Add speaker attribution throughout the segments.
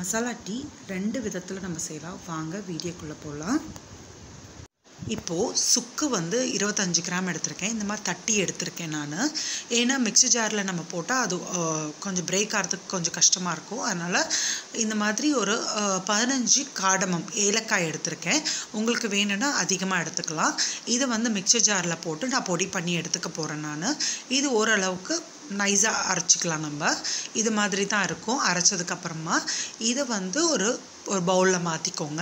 Speaker 1: masala tea ரெண்டு விதத்தில் நம்ம செய்யலாம் வாங்க வீடியோக்குள்ளே போகலாம் இப்போது சுக்கு வந்து இருபத்தஞ்சி கிராம் எடுத்திருக்கேன் இந்த மாதிரி தட்டி எடுத்திருக்கேன் நான் ஏன்னா மிக்ஸி ஜாரில் நம்ம போட்டால் அது அஹ், கொஞ்சம் பிரேக் ஆகிறதுக்கு கொஞ்சம் கஷ்டமாக இருக்கும் அதனால் இந்த மாதிரி ஒரு அஹ், பதினஞ்சு காடமம் ஏலக்காய் எடுத்திருக்கேன் உங்களுக்கு வேணும்னா அதிகமாக எடுத்துக்கலாம் இதை வந்து மிக்ஸி ஜாரில் போட்டு நான் பொடி பண்ணி எடுத்துக்க போகிறேன் நான் இது ஓரளவுக்கு நைஸாக அரைச்சிக்கலாம் நம்ம இது மாதிரி தான் இருக்கும் அரைச்சதுக்கப்புறமா இதை வந்து ஒரு ஒரு பவுலில் மாற்றிக்கோங்க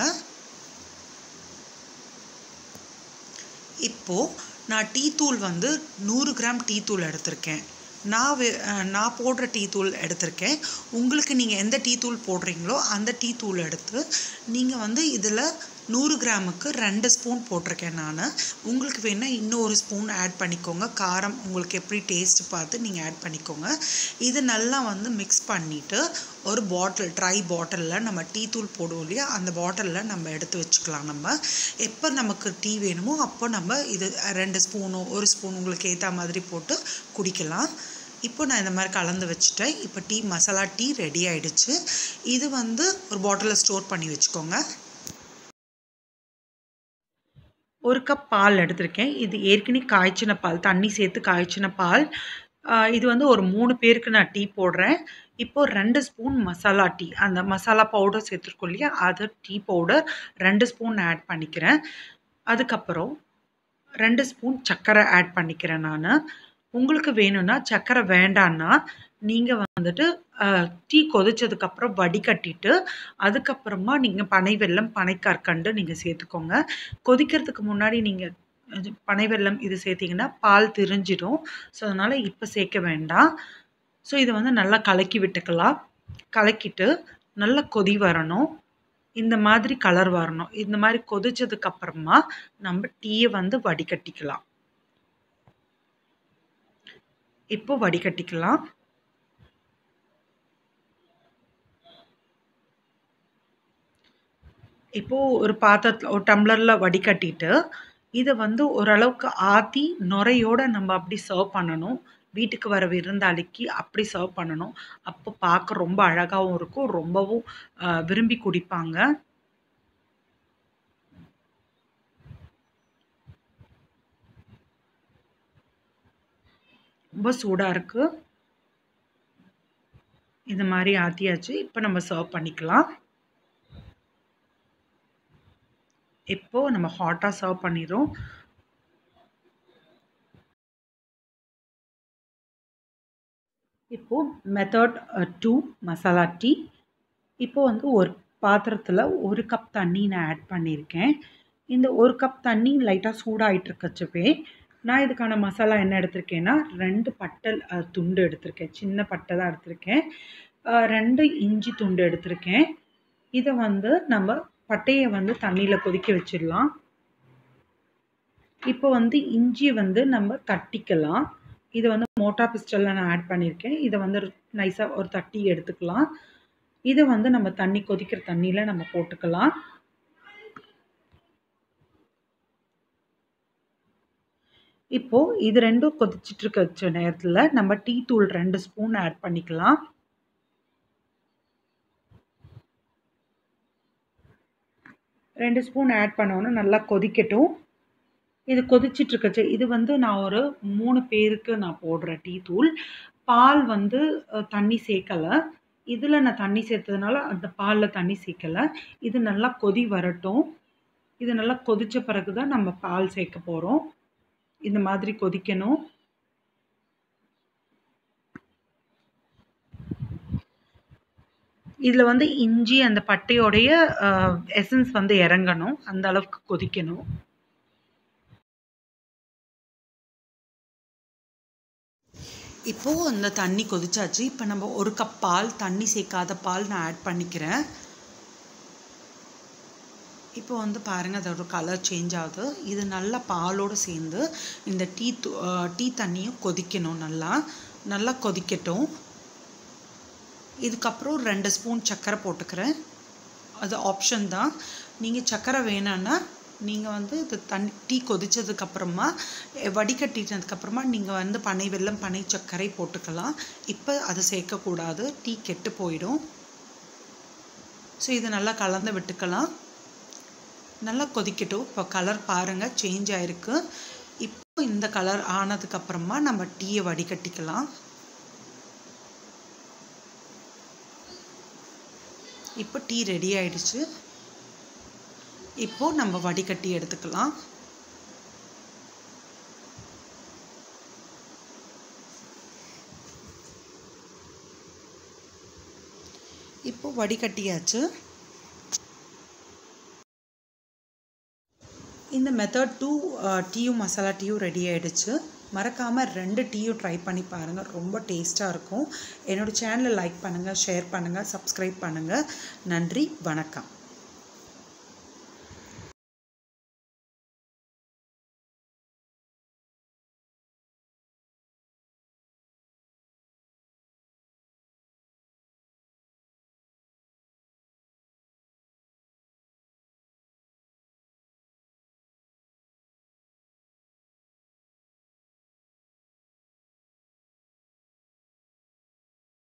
Speaker 1: இப்போது நான் டீ தூள் வந்து நூறு கிராம் டீ தூள் எடுத்திருக்கேன் நான் வே- அஹ் நான் போடுற டீ தூள் எடுத்திருக்கேன் உங்களுக்கு நீங்கள் எந்த டீ தூள் போடுறீங்களோ அந்த டீ தூள் எடுத்து நீங்கள் வந்து இதில் நூறு கிராமுக்கு ரெண்டு ஸ்பூன் போட்டிருக்கேன் நான் உங்களுக்கு வேணால் இன்னொரு ஸ்பூன் ஆட் பண்ணிக்கோங்க காரம் உங்களுக்கு எப்படி டேஸ்ட் பார்த்து நீங்கள் ஆட் பண்ணிக்கோங்க இது நல்லா வந்து மிக்ஸ் பண்ணிவிட்டு ஒரு பாட்டில் ட்ரை பாட்டிலில் நம்ம டீ தூள் போடுவோம் இல்லையா அந்த பாட்டிலில் நம்ம எடுத்து வச்சுக்கலாம் நம்ம எப்போ நமக்கு டீ வேணுமோ அப்போ நம்ம இது ரெண்டு ஸ்பூனோ ஒரு ஸ்பூன் உங்களுக்கு ஏற்ற மாதிரி போட்டு குடிக்கலாம் இப்போ நான் இந்த மாதிரி கலந்து வச்சுட்டேன் இப்போ டீ மசாலா டீ ரெடி ஆயிடுச்சு இது வந்து ஒரு பாட்டிலில் ஸ்டோர் பண்ணி வச்சுக்கோங்க ஒரு கப் பால் எடுத்திருக்கேன் இது ஏற்கனவே காய்ச்சின பால் தண்ணி சேர்த்து காய்ச்சின பால் ஆஹ் இது வந்து ஒரு மூணு பேருக்கு நான் டீ போடுறேன் இப்போ ரெண்டு ஸ்பூன் மசாலா டீ அந்த மசாலா பவுடர் சேர்த்துருக்கோம் இல்லையா அது டீ பவுடர் ரெண்டு ஸ்பூன் ஆட் பண்ணிக்கிறேன் அதுக்கப்புறம் ரெண்டு ஸ்பூன் சர்க்கரை ஆட் பண்ணிக்கிறேன் நான் உங்களுக்கு வேணும்னா சர்க்கரை வேண்டான்னா நீங்கள் வந்துட்டு ஆஹ், டீ கொதிச்சதுக்கப்புறம் வடிகட்டிட்டு அதுக்கப்புறமா நீங்கள் பனை வெல்லம் பனைக்கற்கண்டு நீங்கள் சேர்த்துக்கோங்க கொதிக்கிறதுக்கு முன்னாடி நீங்கள் பனை வெல்லம் இது சேர்த்திங்கன்னா பால் திரிஞ்சிடும் ஸோ அதனால் இப்போ சேர்க்க வேண்டாம் ஸோ இதை வந்து நல்லா கலக்கி விட்டுக்கலாம் கலக்கிட்டு நல்லா கொதி வரணும் இந்த மாதிரி கலர் வரணும் இந்த மாதிரி கொதிச்சதுக்கு அப்புறமா நம்ம டீயை வந்து வடிகட்டிக்கலாம் இப்போ வடிகட்டிக்கலாம் இப்போ ஒரு பாத்திரத்தில் ஒரு டம்ளரில் வடிகட்டிட்டு இதை வந்து ஓரளவுக்கு ஆற்றி நுரையோட நம்ம அப்படி சர்வ் பண்ணணும் வீட்டுக்கு வர விருந்தாளிக்கு அப்படி சர்வ் பண்ணணும் அப்போ பார்க்க ரொம்ப அழகாகவும் இருக்கும் ரொம்பவும் ஆஹ், விரும்பி குடிப்பாங்க ரொம்ப சூடாக இருக்குது இந்த மாதிரி ஆற்றியாச்சு இப்போ நம்ம சர்வ் பண்ணிக்கலாம் இப்போ நம்ம ஹாட்டாக சர்வ் பண்ணிடுறோம் இப்போ மெத்தட் டூ மசாலா டீ இப்போ வந்து ஒரு பாத்திரத்தில் ஒரு கப் தண்ணி நான் ஆட் பண்ணியிருக்கேன் இந்த ஒரு கப் தண்ணி லைட்டாக சூடாகிட்டு இருக்கச்சவே நான் இதுக்கான மசாலா என்ன எடுத்திருக்கேன்னா ரெண்டு பட்டை அஹ், துண்டு எடுத்திருக்கேன் சின்ன பட்டை தான் எடுத்திருக்கேன் அஹ், ரெண்டு இஞ்சி துண்டு எடுத்திருக்கேன் இதை வந்து நம்ம பட்டையை வந்து தண்ணியில் கொதிக்க வச்சிடலாம் இப்போ வந்து இஞ்சி வந்து நம்ம தட்டிக்கலாம் இதை வந்து மோட்டா பிஸ்டலில் நான் ஆட் பண்ணியிருக்கேன் இதை வந்து நைஸாக ஒரு தட்டி எடுத்துக்கலாம் இதை வந்து நம்ம தண்ணி கொதிக்கிற தண்ணியில் நம்ம போட்டுக்கலாம் இப்போ இது ரெண்டும் கொதிச்சிட்டு இருக்க நேரத்தில் நம்ம டீ தூள் ரெண்டு ஸ்பூன் ஆட் பண்ணிக்கலாம் ரெண்டு ஸ்பூன் ஆட் பண்ணோன்னா நல்லா கொதிக்கட்டும் இது கொதிச்சிட்டு இருக்கச்சு இது வந்து நான் ஒரு மூணு பேருக்கு நான் போடுற டீ தூள் பால் வந்து அஹ், தண்ணி சேர்க்கலை இதில் நான் தண்ணி சேர்த்ததுனால அந்த பாலில் தண்ணி சேர்க்கலை இது நல்லா கொதி வரட்டும் இது நல்லா கொதிச்ச பிறகு தான் நம்ம பால் சேர்க்க போகிறோம் இந்த மாதிரி கொதிக்கணும் இதில் வந்து இஞ்சி அந்த பட்டையோடைய எசன்ஸ் வந்து இறங்கணும் அந்த அளவுக்கு கொதிக்கணும் இப்போது அந்த தண்ணி கொதிச்சாச்சு இப்போ நம்ம ஒரு கப் பால் தண்ணி சேர்க்காத பால் நான் ஆட் பண்ணிக்கிறேன் இப்போ வந்து பாருங்கள் அதோட கலர் சேஞ்ச் ஆகுது இது நல்லா பாலோடு சேர்ந்து இந்த டீ து- அஹ் டீ தண்ணியும் கொதிக்கணும் நல்லா நல்லா கொதிக்கட்டும் இதுக்கப்புறம் ரெண்டு ஸ்பூன் சர்க்கரை போட்டுக்கிறேன் அது ஆப்ஷன் தான் நீங்கள் சர்க்கரை வேணும்னா நீங்கள் வந்து இது தண்ணி டீ கொதிச்சதுக்கப்புறமா வடிகட்டினதுக்கப்புறமா நீங்கள் வந்து பனை வெல்லம் பனை சர்க்கரை போட்டுக்கலாம் இப்போ அது சேர்க்கக்கூடாது டீ கெட்டு போயிடும் ஸோ இதை நல்லா கலந்து விட்டுக்கலாம் நல்லா கொதிக்கட்டும் இப்போ கலர் பாருங்கள் சேஞ்ச் ஆகிருக்கு இப்போ இந்த கலர் ஆனதுக்கப்புறமா நம்ம டீயை வடிகட்டிக்கலாம் இப்போ டீ ரெடி ஆயிடுச்சு இப்போது நம்ம வடிகட்டி எடுத்துக்கலாம் இப்போ வடிகட்டியாச்சு இந்த மெத்தட் டூ டீயும் மசாலா டீயும் ரெடி ஆகிடுச்சு மறக்காமல் ரெண்டு டீயும் ட்ரை பண்ணி பாருங்கள் ரொம்ப டேஸ்ட்டாக இருக்கும் என்னோடய சேனலை லைக் பண்ணுங்கள் ஷேர் பண்ணுங்கள் சப்ஸ்கிரைப் பண்ணுங்கள் நன்றி வணக்கம்